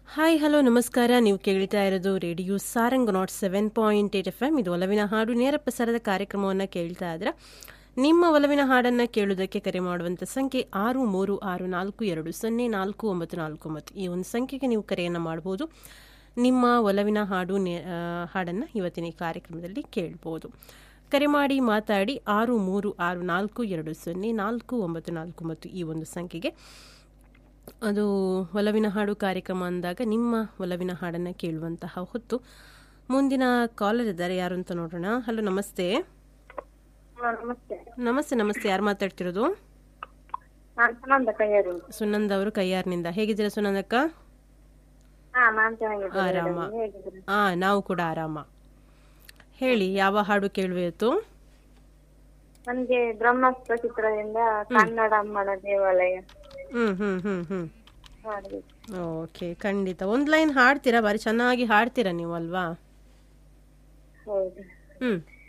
Hi hello ನಮಸ್ಕಾರ ನೀವು ಕೇಳ್ತಾ ಇರೋದು radio Sarang nought seven point eight F M ಇದು ಒಲವಿನ ಹಾಡು ನೇರ ಪ್ರಸಾರದ ಕಾರ್ಯಕ್ರಮವನ್ನು ಕೇಳ್ತಾ ಇದ್ರೆ ನಿಮ್ಮ ಒಲವಿನ ಹಾಡನ್ನು ಕೇಳುವುದಕ್ಕೆ ಕರೆ ಮಾಡುವಂಥ ಸಂಖ್ಯೆ ಆರು ಮೂರು ಆರು ನಾಲ್ಕು ಎರಡು ಸೊನ್ನೆ ನಾಲ್ಕು ಒಂಬತ್ತು ನಾಲ್ಕು ಒಂಬತ್ತು ಈ ಒಂದು ಸಂಖ್ಯೆಗೆ ನೀವು ಕರೆಯನ್ನು ಮಾಡ್ಬೋದು ನಿಮ್ಮ ಒಲವಿನ ಹಾಡು ನೇ ಹಾಡನ್ನು ಇವತ್ತಿನ ಈ ಕಾರ್ಯಕ್ರಮದಲ್ಲಿ ಕೇಳ್ಬೋದು ಕರೆ ಮಾಡಿ ಮಾತಾಡಿ ಆರು ಮೂರು ಆರು ನಾಲ್ಕು ಎರಡು ಸೊನ್ನೆ ನಾಲ್ಕು ಒಂಬತ್ತು ನಾಲ್ಕು ಒಂಬತ್ತು ಈ ಒಂದು ಸಂಖ್ಯೆಗೆ ಅದು ಒಲವಿನ ಹಾಡು ಕಾರ್ಯಕ್ರಮ ಅಂದಾಗ ನಿಮ್ಮ ಒಲವಿನ ಹಾಡನ್ನು ಕೇಳುವಂತಹ ಹೊತ್ತು ಮುಂದಿನ ಕಾಲರ್ ಇದ್ದಾರೆ ಯಾರು ಅಂತ ನೋಡೋಣ ಹಲೋ ನಮಸ್ತೆ ಹಾ, ನಮಸ್ತೆ ನಮಸ್ತೆ ನಮಸ್ತೆ ಯಾರು ಮಾತಾಡ್ತಿರೋದು ನಾನ್ ಸುನಂದ ಕೈಯಾರು ಸುನಂದ ಅವರು ಕೈಯಾರ್ನಿಂದ ಹೇಗಿದ್ದೀರಾ ಸುನಂದಕ್ಕ ಹಾ ನಾನ್ ಚೆನ್ನಾಗಿದ್ದೇನೆ ಆರಾಮ ಮೇಡಮ್. ಹೇಗಿದ್ದೀರಿ ಹಾ ನಾವು ಕೂಡ ಆರಾಮ ಹೇಳಿ ಯಾವ ಹಾಡು ಕೇಳುವಿತ್ತು ನನ್ಗೆ ಬ್ರಹ್ಮಾಸ್ತ್ರ ಚಿತ್ರದಿಂದ ಕನ್ನಡ ಅಮ್ಮನ ದೇವಾಲಯ ಹ್ಮ್ ಹ್ಮ್ ಹ್ಮ್ ಹ್ಮ್ ಮಾಡ್ಬೇಕು ಓಕೆ ಖಂಡಿತ ಒಂದ್ ಲೈನ್ ಹಾಡ್ತೀರಾ ಬಾರಿ ಚೆನ್ನಾಗಿ ಹಾಡ್ತೀರಾ ನೀವು ಅಲ್ವಾ ಹೌದು ಹ್ಮ್